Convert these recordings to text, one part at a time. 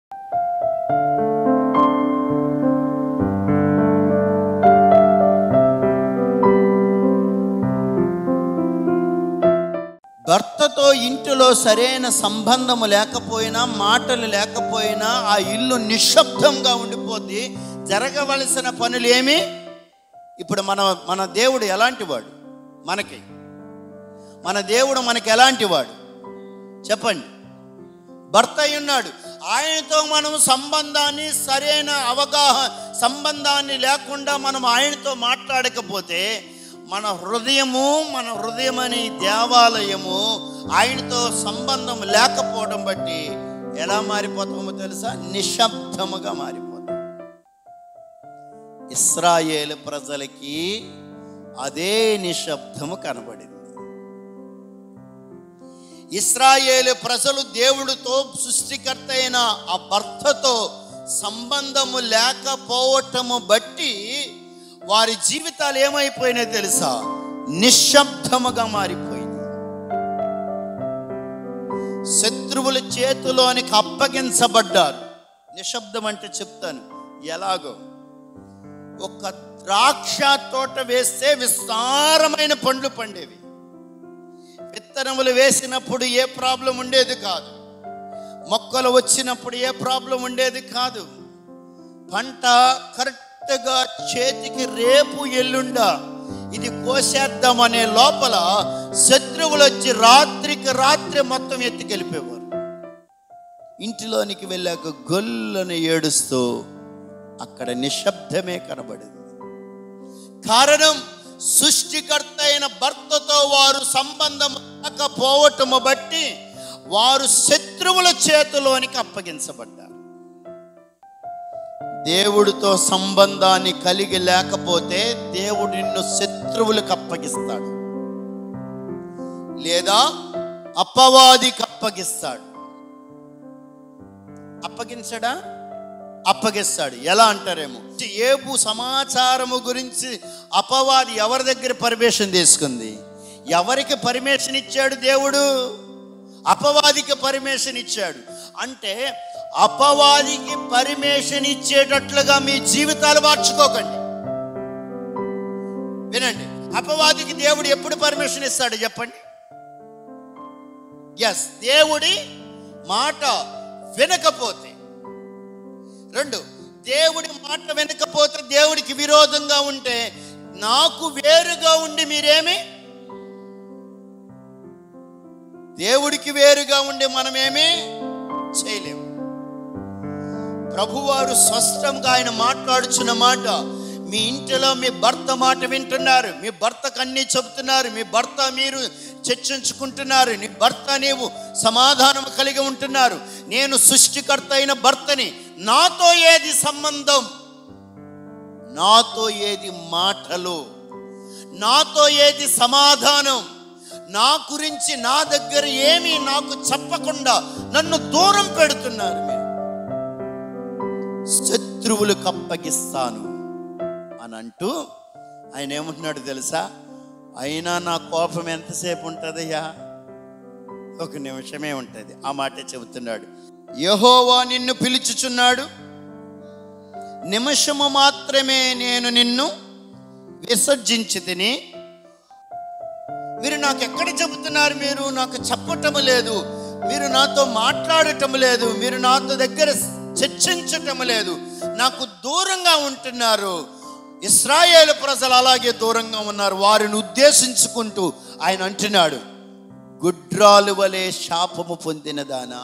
భర్తతో ఇంటిలో సరైన సంబంధము లేకపోయినా మాటలు లేకపోయినా ఆ ఇల్లు నిశ్శబ్దంగా ఉండిపోతే జరగవలసిన పనులు ఏమి ఇప్పుడు మన మన దేవుడు ఎలాంటి వాడు మనకి మన దేవుడు మనకి ఎలాంటి వాడు చెప్పండి భర్త అయి ఉన్నాడు ఆయనతో మనం సంబంధాన్ని సరైన అవగాహన సంబంధాన్ని లేకుండా మనం ఆయనతో మాట్లాడకపోతే మన హృదయము మన హృదయం అనే దేవాలయము ఆయనతో సంబంధం లేకపోవడం బట్టి ఎలా మారిపోతామో తెలుసా నిశ్శబ్దముగా మారిపోతాం ఇస్రాయేల్ ప్రజలకి అదే నిశ్శబ్దము కనబడింది ఇస్రాయేలు ప్రజలు దేవుడితో సృష్టికర్త అయిన ఆ భర్తతో సంబంధము లేకపోవటము బట్టి వారి జీవితాలు ఏమైపోయినాయి తెలుసా నిశ్శబ్దముగా మారిపోయింది శత్రువుల చేతిలోనికి అప్పగించబడ్డారు నిశ్శబ్దం అంటే చెప్తాను ఎలాగో ఒక ద్రాక్ష తోట వేస్తే విస్తారమైన పండ్లు పండేవి విత్తనములు వేసినప్పుడు ఏ ప్రాబ్లం ఉండేది కాదు మొక్కలు వచ్చినప్పుడు ఏ ప్రాబ్లం ఉండేది కాదు పంట కరెక్ట్గా చేతికి రేపు ఎల్లుండా ఇది కోసేద్దామనే లోపల శత్రువులు వచ్చి రాత్రికి రాత్రి మొత్తం ఎత్తుకెళ్ళిపోయేవారు ఇంటిలోనికి వెళ్ళాక గొల్లని ఏడుస్తూ అక్కడ నిశ్శబ్దమే కనబడింది కారణం సృష్టికర్త అయిన భర్తతో వారు సంబంధం లేకపోవటము బట్టి వారు శత్రువుల చేతిలోనికి అప్పగించబడ్డారు దేవుడితో సంబంధాన్ని కలిగి లేకపోతే దేవుడు నిన్ను శత్రువులకు అప్పగిస్తాడు లేదా అపవాదికి అప్పగిస్తాడు అప్పగించడా అప్పగిస్తాడు ఎలా అంటారేమో ఏబు సమాచారము గురించి అపవాది ఎవరి దగ్గర పర్మిషన్ తీసుకుంది ఎవరికి పర్మిషన్ ఇచ్చాడు దేవుడు అపవాదికి పర్మిషన్ ఇచ్చాడు అంటే అపవాదికి పర్మిషన్ ఇచ్చేటట్లుగా మీ జీవితాలు మార్చుకోకండి వినండి అపవాదికి దేవుడు ఎప్పుడు పర్మిషన్ ఇస్తాడు చెప్పండి ఎస్ దేవుడి మాట వినకపోతే రెండు దేవుడి మాట వినకపోతే దేవుడికి విరోధంగా ఉంటే నాకు వేరుగా ఉండి మీరేమి దేవుడికి వేరుగా ఉండి మనమేమి చేయలేము ప్రభువారు స్పష్టంగా ఆయన మాట్లాడుచున్న మాట మీ ఇంటిలో మీ భర్త మాట వింటున్నారు మీ భర్తకు అన్నీ చెబుతున్నారు మీ భర్త మీరు చర్చించుకుంటున్నారు నీ భర్త నీవు సమాధానం కలిగి ఉంటున్నారు నేను సృష్టికర్త అయిన భర్తని నాతో ఏది సంబంధం నాతో ఏది మాటలు నాతో ఏది సమాధానం నా గురించి నా దగ్గర ఏమీ నాకు చెప్పకుండా నన్ను దూరం పెడుతున్నారు మీరు శత్రువులకు అప్పగిస్తాను అని అంటూ ఆయన ఏమంటున్నాడు తెలుసా అయినా నా కోపం ఎంతసేపు ఉంటుందయ్యా ఒక నిమిషమే ఉంటుంది ఆ మాటే చెబుతున్నాడు యహోవా నిన్ను పిలుచుచున్నాడు నిమిషము మాత్రమే నేను నిన్ను విసర్జించి తిని మీరు నాకు ఎక్కడ చెబుతున్నారు మీరు నాకు చెప్పటం లేదు మీరు నాతో మాట్లాడటం లేదు మీరు నాతో దగ్గర చర్చించటం లేదు నాకు దూరంగా ఉంటున్నారు ఇస్రాయేల్ ప్రజలు అలాగే దూరంగా ఉన్నారు వారిని ఉద్దేశించుకుంటూ ఆయన అంటున్నాడు గుడ్రాలు వలె శాపము పొందినదానా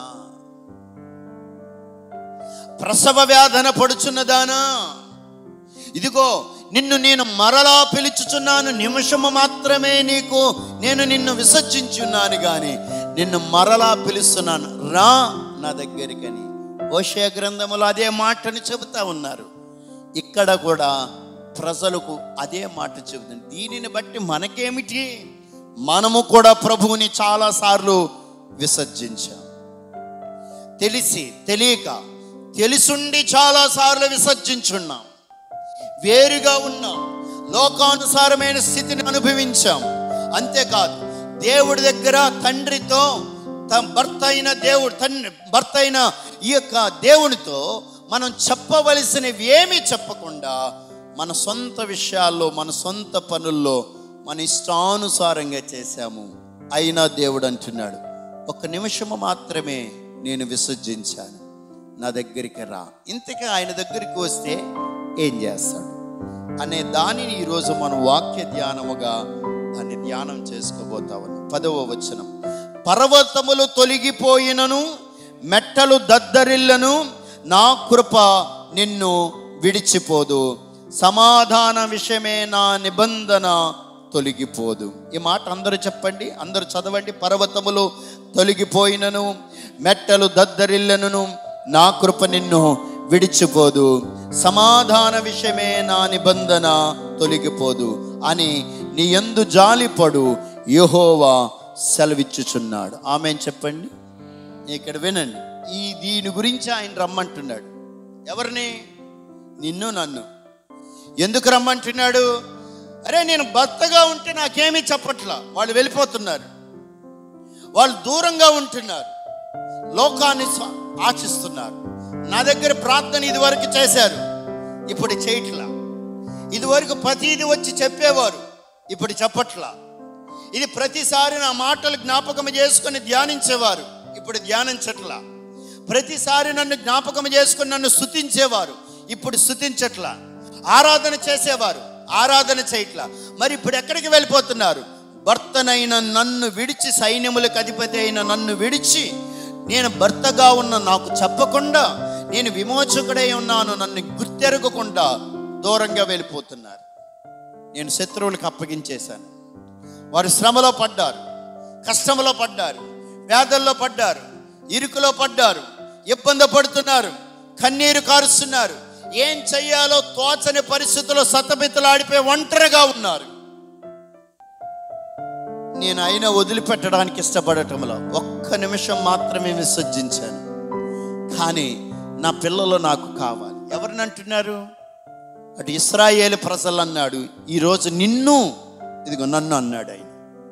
ప్రసవ వేదన పడుచున్నదానా ఇదిగో నిన్ను నేను మరలా పిలుచుచున్నాను నిమిషము మాత్రమే నీకు నేను నిన్ను విసర్జించున్నాను కానీ నిన్ను మరలా పిలుస్తున్నాను రా నా దగ్గరికని ఓషే గ్రంథములో అదే మాటని చెబుతా ఉన్నారు ఇక్కడ కూడా ప్రజలకు అదే మాట చెబుతుంది దీనిని బట్టి మనకేమిటి మనము కూడా ప్రభువుని చాలాసార్లు విసర్జించాం తెలిసి తెలియక తెలిసుండి చాలాసార్లు విసర్జించున్నాం వేరుగా ఉన్నాం లోకానుసారమైన స్థితిని అనుభవించాం అంతేకాదు దేవుడి దగ్గర తండ్రితో తన భర్త అయిన దేవుడు తన భర్త అయిన ఈ యొక్క దేవునితో మనం చెప్పవలసినవి ఏమీ చెప్పకుండా మన సొంత విషయాల్లో మన సొంత పనుల్లో మన ఇష్టానుసారంగా చేశాము అయినా దేవుడు అంటున్నాడు ఒక నిమిషము మాత్రమే నేను విసర్జించాను నా దగ్గరికి రా ఇంతకీ ఆయన దగ్గరికి వస్తే ఏం చేస్తాడు అనే దానిని ఈరోజు మనం వాక్య ధ్యానముగా దాన్ని ధ్యానం చేసుకోబోతా ఉన్నాం పదవ వచనం పర్వతములు తొలగిపోయినను మెట్టలు దద్దరిల్లను నా కృప నిన్ను విడిచిపోదు సమాధాన విషయమే నా నిబంధన తొలగిపోదు ఈ మాట అందరూ చెప్పండి అందరూ చదవండి పర్వతములు తొలగిపోయినను మెట్టలు దద్దరిల్లనును నా కృప నిన్ను విడిచిపోదు సమాధాన విషయమే నా నిబంధన తొలగిపోదు అని నీ యందు జాలిపడు యెహోవా సెలవిచ్చుచున్నాడు ఆమె చెప్పండి ఇక్కడ వినండి ఈ దీని గురించి ఆయన రమ్మంటున్నాడు ఎవరిని నిన్ను నన్ను ఎందుకు రమ్మంటున్నాడు అరే నేను భర్తగా ఉంటే నాకేమీ చెప్పట్లా వాళ్ళు వెళ్ళిపోతున్నారు వాళ్ళు దూరంగా ఉంటున్నారు లోకాన్ని స- ఆశిస్తున్నారు నా దగ్గర ప్రార్థన ఇదివరకు చేశారు ఇప్పుడు చేయట్లా ఇదివరకు ప్రతిది వచ్చి చెప్పేవారు ఇప్పుడు చెప్పట్లా ఇది ప్రతిసారి నా మాటలు జ్ఞాపకం చేసుకొని ధ్యానించేవారు ఇప్పుడు ధ్యానించట్లా ప్రతిసారి నన్ను జ్ఞాపకం చేసుకొని నన్ను స్తుతించేవారు ఇప్పుడు స్తుతించట్లా ఆరాధన చేసేవారు ఆరాధన చేయట్లా మరి ఇప్పుడు ఎక్కడికి వెళ్ళిపోతున్నారు భర్తనైన నన్ను విడిచి సైన్యములకు అధిపతి అయిన నన్ను విడిచి నేను భర్తగా ఉన్న నాకు చెప్పకుండా నేను విమోచకుడై ఉన్నాను నన్ను గుర్తెరగకుండా దూరంగా వెళ్ళిపోతున్నారు నేను శత్రువులకు అప్పగించేశాను వారు శ్రమలో పడ్డారు కష్టంలో పడ్డారు వ్యాధుల్లో పడ్డారు ఇరుకులో పడ్డారు ఇబ్బంది పడుతున్నారు కన్నీరు కారుస్తున్నారు ఏం చెయ్యాలో తోచని పరిస్థితుల్లో సతమితలాడిపోయి ఒంటరిగా ఉన్నారు నేను అయినా వదిలిపెట్టడానికి ఇష్టపడటంలో ఒక్క నిమిషం మాత్రమే విసర్జించాను కానీ నా పిల్లలు నాకు కావాలి ఎవరిని అంటున్నారు అటు ఇస్రాయేల్ ప్రజలు అన్నాడు ఈరోజు నిన్ను ఇదిగో నన్ను అన్నాడు ఆయన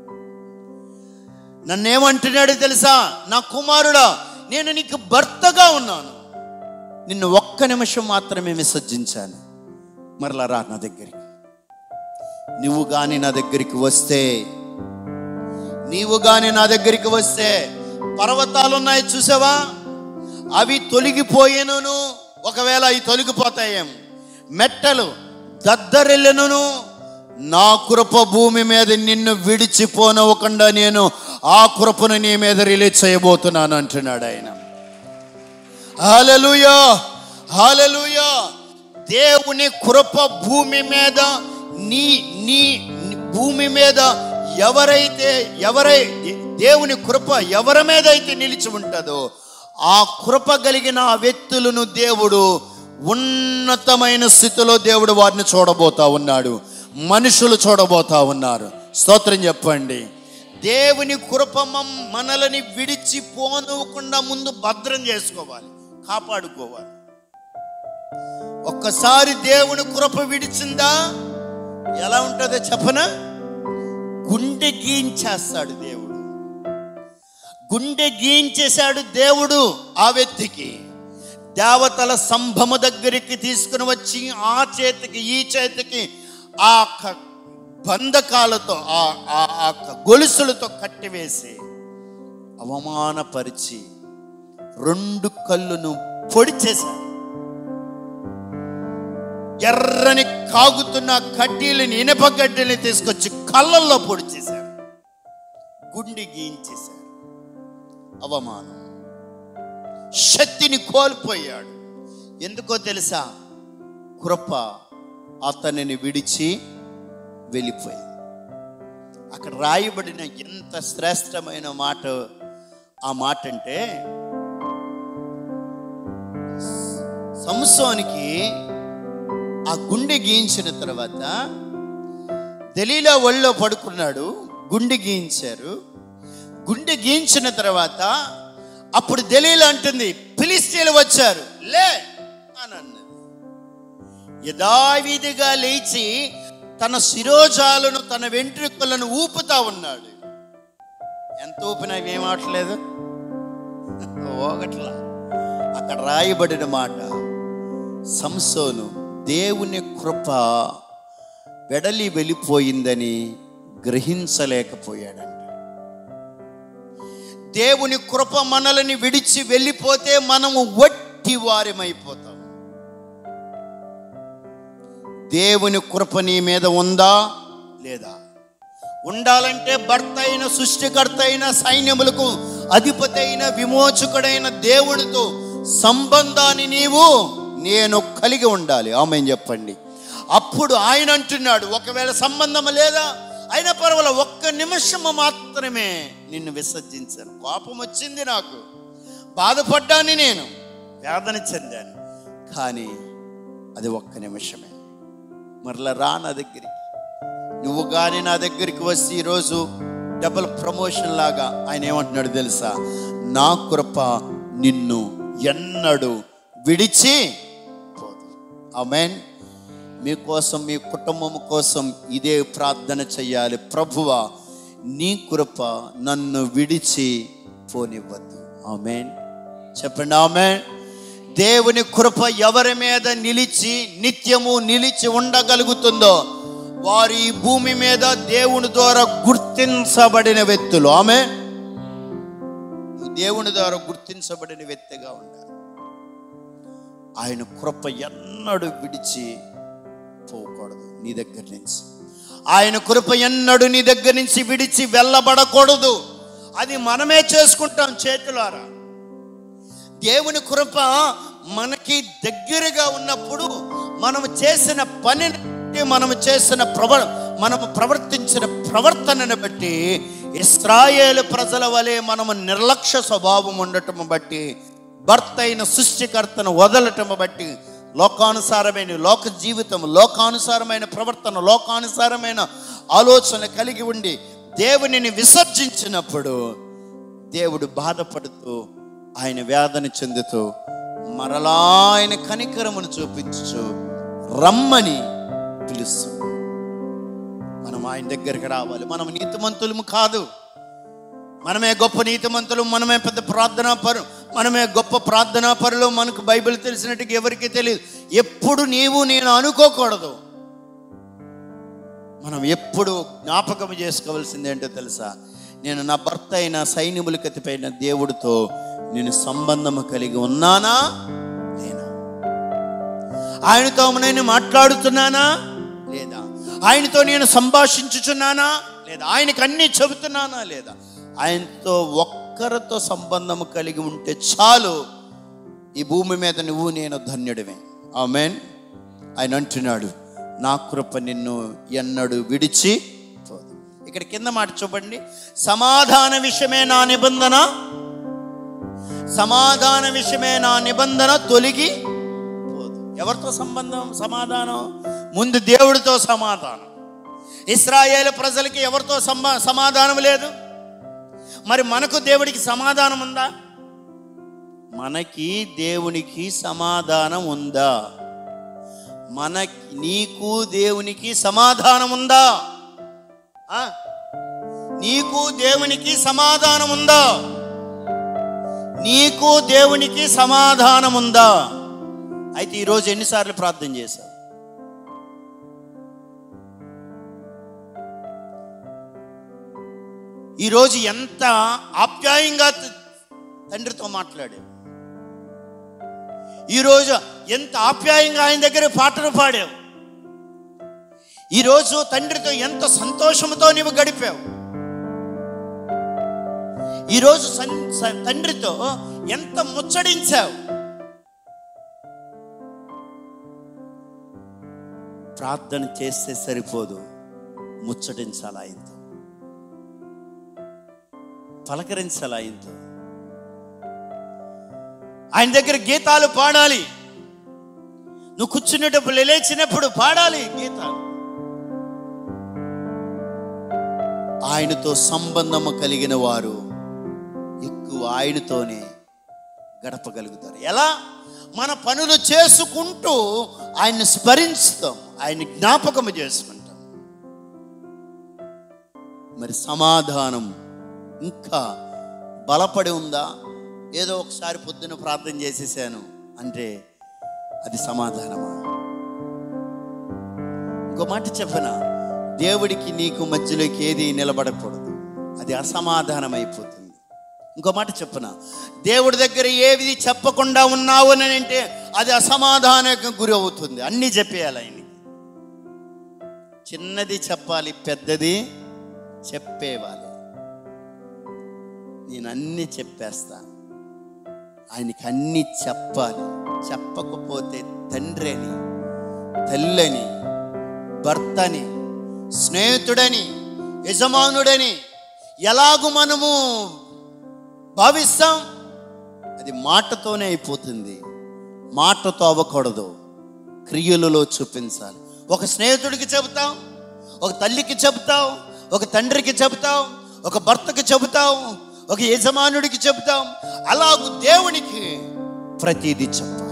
నన్నేమంటున్నాడు తెలుసా నా కుమారుడా నేను నీకు భర్తగా ఉన్నాను నిన్ను ఒక్క నిమిషం మాత్రమే విసర్జించాను మరలా రా నా దగ్గరికి నువ్వు కానీ నా దగ్గరికి వస్తే నీవు కానీ నా దగ్గరికి వస్తే పర్వతాలు ఉన్నాయి చూసావా అవి తొలగిపోయేను ఒకవేళ అవి తొలగిపోతాయేం మెట్టలు దద్దరిల్లును నా కృప భూమి మీద నిన్ను విడిచిపోనవ్వకుండా నేను ఆ కృపను నీ మీద రిలీజ్ చేయబోతున్నాను అంటున్నాడు ఆయన హాలలుయా హాలలుయా దేవుని కృప భూమి మీద నీ నీ నీ భూమి మీద ఎవరైతే ఎవరై దేవుని కృప ఎవరి మీద అయితే నిలిచి ఉంటుందో ఆ కృప కలిగిన ఆ వ్యక్తులను దేవుడు ఉన్నతమైన స్థితిలో దేవుడు వారిని చూడబోతా ఉన్నాడు మనుషులు చూడబోతా ఉన్నారు స్తోత్రం చెప్పండి దేవుని కృప మమ్- మనలని విడిచి పోనివ్వకుండా ముందు భద్రం చేసుకోవాలి కాపాడుకోవాలి ఒక్కసారి దేవుని కృప విడిచిందా ఎలా ఉంటుందో చెప్పనా గుండె గీంచేస్తాడు దేవుడు గుండె గీంచేశాడు దేవుడు ఆ వ్యక్తికి దేవతల సంభము దగ్గరికి తీసుకుని వచ్చి ఆ చేతికి ఈ చేతికి ఆ క- బంధకాలతో ఆ ఆ- ఆ క- గొలుసులతో కట్టివేసి అవమానపరిచి రెండు కళ్ళును పొడి చేశాడు ఎర్రని కాగుతున్న కడ్డీలని ఇనప గడ్డీని తీసుకొచ్చి కళ్ళల్లో పొడి చేశాడు గుండె గీయించేశాడు అవమానం శక్తిని కోల్పోయాడు ఎందుకో తెలుసా కృప అతనిని విడిచి వెళ్ళిపోయింది అక్కడ రాయబడిన ఎంత శ్రేష్టమైన మాట ఆ మాట అంటే సంసోనికి ఆ గుండె గీయించిన తర్వాత దలీలా ఒళ్ళో పడుకున్నాడు గుండె గీయించారు గుండె గీయించిన తర్వాత అప్పుడు దలీలా అంటుంది ఫిలిస్తీన్లు వచ్చారు లే అని అన్నది యథావిధిగా లేచి తన శిరోజాలను తన వెంట్రుకలను ఊపుతా ఉన్నాడు ఎంత ఊపినా ఏం ఆటలేదు ఒకట్లా అక్కడ రాయబడిన మాట సంసోను దేవుని కృప వెడలి వెళ్ళిపోయిందని గ్రహించలేకపోయాడంట దేవుని కృప మనల్ని విడిచి వెళ్ళిపోతే మనము వట్టి వారిమైపోతాం దేవుని కృప నీ మీద ఉందా లేదా ఉండాలంటే భర్త అయిన సృష్టికర్త అయిన సైన్యములకు అధిపతి అయిన విమోచకుడైన దేవునితో సంబంధాన్ని నీవు నేను కలిగి ఉండాలి ఆమె చెప్పండి అప్పుడు ఆయన అంటున్నాడు ఒకవేళ సంబంధం లేదా అయినా పర్వాలేదు ఒక్క నిమిషము మాత్రమే నిన్ను విసర్జించాను కోపం వచ్చింది నాకు బాధపడ్డాను నేను వేదన చెందాను కానీ అది ఒక్క నిమిషమే మరలా రా నా దగ్గరికి నువ్వు కానీ నా దగ్గరికి వచ్చి ఈరోజు డబుల్ ప్రమోషన్ లాగా ఆయన ఏమంటున్నాడు తెలుసా నా కృప నిన్ను ఎన్నడు విడిచి పోదు ఆమెన్ మీకోసం మీ కుటుంబం కోసం ఇదే ప్రార్థన చెయ్యాలి ప్రభువా నీ కృప నన్ను విడిచి పోనివ్వద్దు ఆమెన్ చెప్పండి ఆమెన్ దేవుని కృప ఎవరి మీద నిలిచి నిత్యము నిలిచి ఉండగలుగుతుందో వారు ఈ భూమి మీద దేవుని ద్వారా గుర్తించబడిన వ్యక్తులు ఆమె నువ్వు దేవుని ద్వారా గుర్తించబడిన వ్యక్తిగా ఉండాలి ఆయన కృప ఎన్నడూ విడిచి పోకూడదు నీ దగ్గర నుంచి ఆయన కృప ఎన్నడూ నీ దగ్గర నుంచి విడిచి వెళ్ళబడకూడదు అది మనమే చేసుకుంటాం చేతులారా దేవుని కృప మనకి దగ్గరగా ఉన్నప్పుడు మనం చేసిన పనిని బట్టి, మనం చేసిన ప్రవ మనము ప్రవర్తించిన ప్రవర్తనను బట్టి ఇస్రాయేలు ప్రజల వలె మనము నిర్లక్ష్య స్వభావం ఉండటం బట్టి భర్త అయిన సృష్టికర్తను వదలటం బట్టి లోకానుసారమైన లోక జీవితం లోకానుసారమైన ప్రవర్తన లోకానుసారమైన ఆలోచన కలిగి ఉండి దేవునిని విసర్జించినప్పుడు దేవుడు బాధపడుతూ ఆయన వేదన చెందుతూ మరలా ఆయన కనికరమును చూపించు రమ్మని పిలుస్తుంది మనం ఆయన దగ్గరికి రావాలి మనం నీతిమంతులము కాదు మనమే గొప్ప నీతిమంతులు మనమే పెద్ద ప్రార్థనా పరు మనమే గొప్ప ప్రార్థనా పరులు మనకు బైబిల్ తెలిసినట్టుగా ఎవరికి తెలియదు ఎప్పుడు నీవు నేను అనుకోకూడదు మనం ఎప్పుడు జ్ఞాపకం చేసుకోవాల్సింది ఏంటో తెలుసా నేను నా భర్త అయిన సైన్యములకు ఎత్తిపోయిన దేవుడితో నేను సంబంధము కలిగి ఉన్నానా లేనా ఆయనతో నేను మాట్లాడుతున్నానా లేదా ఆయనతో నేను సంభాషించుచున్నానా లేదా ఆయనకు అన్నీ చెబుతున్నానా లేదా ఆయనతో ఒక్కరితో సంబంధం కలిగి ఉంటే చాలు ఈ భూమి మీద నువ్వు నేను ధన్యుడివే ఆమెన్ ఆయన అంటున్నాడు నా కృప నిన్ను ఎన్నడు విడిచి పోదు ఇక్కడ కింద మాట చూపండి సమాధాన విషయమే నా నిబంధన సమాధాన విషయమే నా నిబంధన తొలగి పోదు ఎవరితో సంబంధం సమాధానం ముందు దేవుడితో సమాధానం ఇస్రాయేల్ ప్రజలకి ఎవరితో సమా సమాధానం లేదు మరి మనకు దేవుడికి సమాధానం ఉందా మనకి దేవునికి సమాధానం ఉందా మనకి నీకు దేవునికి సమాధానం ఉందా ఆ? నీకు దేవునికి సమాధానం ఉందా నీకు దేవునికి సమాధానం ఉందా అయితే ఈరోజు ఎన్నిసార్లు ప్రార్థన చేశావు ఈరోజు ఎంత ఆప్యాయంగా త- తండ్రితో మాట్లాడావు ఈరోజు ఎంత ఆప్యాయంగా ఆయన దగ్గర పాటలు పాడావు ఈరోజు తండ్రితో ఎంత సంతోషంతో నీవు గడిపావు ఈరోజు సన్- స- తండ్రితో ఎంత ముచ్చడించావు ప్రార్థన చేస్తే సరిపోదు ముచ్చటించాలి ఆయనతో పలకరించాలి ఆయనతో ఆయన దగ్గర గీతాలు పాడాలి నువ్వు కూర్చునేటప్పుడు లేచినప్పుడు పాడాలి గీతాలు ఆయనతో సంబంధము కలిగిన వారు ఎక్కువ ఆయనతోనే గడపగలుగుతారు ఎలా మన పనులు చేసుకుంటూ ఆయన్ని స్మరిస్తాం ఆయన్ని జ్ఞాపకము చేసుకుంటాం మరి సమాధానం ఇంకా బలపడి ఉందా ఏదో ఒకసారి పొద్దున ప్రార్థన చేసేసాను అంటే అది సమాధానమా ఇంకో మాట చెప్పనా దేవుడికి నీకు మధ్యలోకి ఏది నిలబడకూడదు అది అసమాధానం అయిపోతుంది ఇంకో మాట చెప్పనా దేవుడి దగ్గర ఏది చెప్పకుండా ఉన్నావు అని అంటే అది అసమాధానానికి గురి అవుతుంది అన్నీ చెప్పేయాలి ఆయనకి చిన్నది చెప్పాలి పెద్దది చెప్పేవాలి నేను అన్నీ చెప్పేస్తాను ఆయనకి అన్నీ చెప్పాలి చెప్పకపోతే తండ్రి అని తల్లని భర్తని స్నేహితుడని యజమానుడని ఎలాగూ మనము భావిస్తాం అది మాటతోనే అయిపోతుంది మాటతో అవ్వకూడదు క్రియలలో చూపించాలి ఒక స్నేహితుడికి చెబుతాం ఒక తల్లికి చెబుతాం ఒక తండ్రికి చెబుతాం ఒక భర్తకి చెబుతాం ఒక యజమానుడికి చెబుతాం అలాగూ దేవునికి ప్రతిదీ చెప్పాలి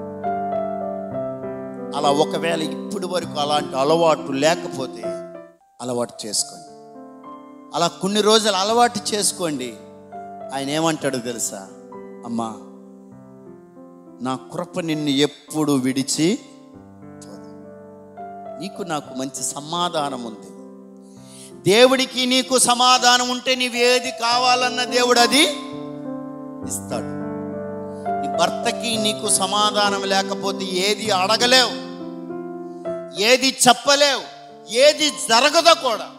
అలా ఒకవేళ ఇప్పటి వరకు అలాంటి అలవాటు లేకపోతే అలవాటు చేసుకోండి అలా కొన్ని రోజులు అలవాటు చేసుకోండి ఆయన ఏమంటాడో తెలుసా అమ్మా నా కృప నిన్ను ఎప్పుడు విడిచి పోదు. నీకు నాకు మంచి సమాధానం ఉంది దేవుడికి నీకు సమాధానం ఉంటే నీవు ఏది కావాలన్న దేవుడు అది ఇస్తాడు నీ భర్తకి నీకు సమాధానం లేకపోతే ఏది అడగలేవు ఏది చెప్పలేవు ఏది జరగదో కూడా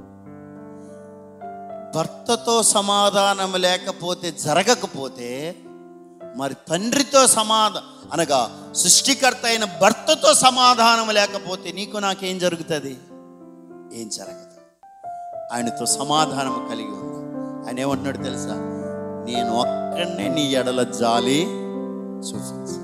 భర్తతో సమాధానం లేకపోతే జరగకపోతే మరి తండ్రితో సమాధా అనగా సృష్టికర్త అయిన భర్తతో సమాధానం లేకపోతే నీకు నాకేం జరుగుతుంది ఏం జరగదు ఆయనతో సమాధానం కలిగి ఉంది ఆయన ఏమంటున్నాడు తెలుసా నేను ఒక్కడనే నీ ఎడల జాలి చూపించు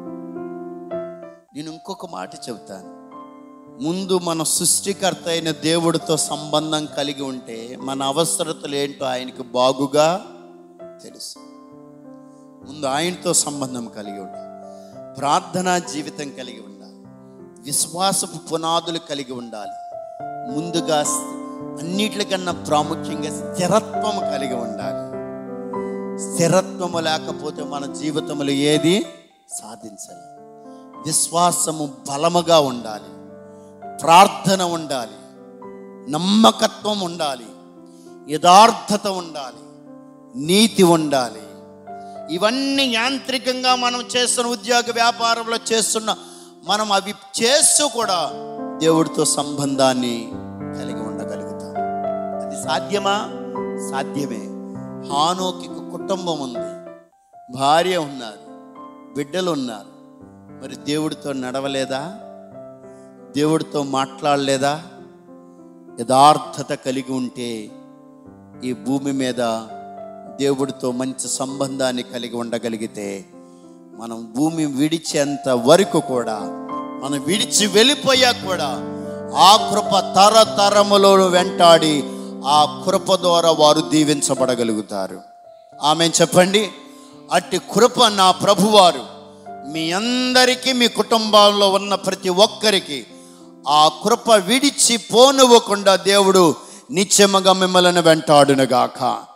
నేను ఇంకొక మాట చెబుతాను ముందు మన సృష్టికర్త అయిన దేవుడితో సంబంధం కలిగి ఉంటే మన అవసరతలు ఏంటో ఆయనకు బాగుగా తెలుసు ముందు ఆయనతో సంబంధం కలిగి ఉండాలి ప్రార్థనా జీవితం కలిగి ఉండాలి విశ్వాసపు పునాదులు కలిగి ఉండాలి ముందుగా అన్నిటికన్నా ప్రాముఖ్యంగా స్థిరత్వం కలిగి ఉండాలి స్థిరత్వము లేకపోతే మన జీవితంలో ఏది సాధించాలి విశ్వాసము బలముగా ఉండాలి ప్రార్థన ఉండాలి నమ్మకత్వం ఉండాలి యథార్థత ఉండాలి నీతి ఉండాలి ఇవన్నీ యాంత్రికంగా మనం చేస్తున్న ఉద్యోగ వ్యాపారంలో చేస్తున్న మనం అవి చేస్తూ కూడా దేవుడితో సంబంధాన్ని కలిగి ఉండగలుగుతాం అది సాధ్యమా సాధ్యమే హానోకి కుటుంబం ఉంది భార్య ఉన్నారు బిడ్డలు ఉన్నారు మరి దేవుడితో నడవలేదా దేవుడితో మాట్లాడలేదా యథార్థత కలిగి ఉంటే ఈ భూమి మీద దేవుడితో మంచి సంబంధాన్ని కలిగి ఉండగలిగితే మనం భూమి విడిచేంత వరకు కూడా మనం విడిచి వెళ్ళిపోయాక కూడా ఆ కృప తరతరములో వెంటాడి ఆ కృప ద్వారా వారు దీవించబడగలుగుతారు ఆమె చెప్పండి అట్టి కృప నా ప్రభువారు మీ అందరికీ మీ కుటుంబాల్లో ఉన్న ప్రతి ఒక్కరికి ఆ కృప విడిచి పోనివ్వకుండా దేవుడు నిత్యముగా మిమ్మల్ని వెంటాడునుగాక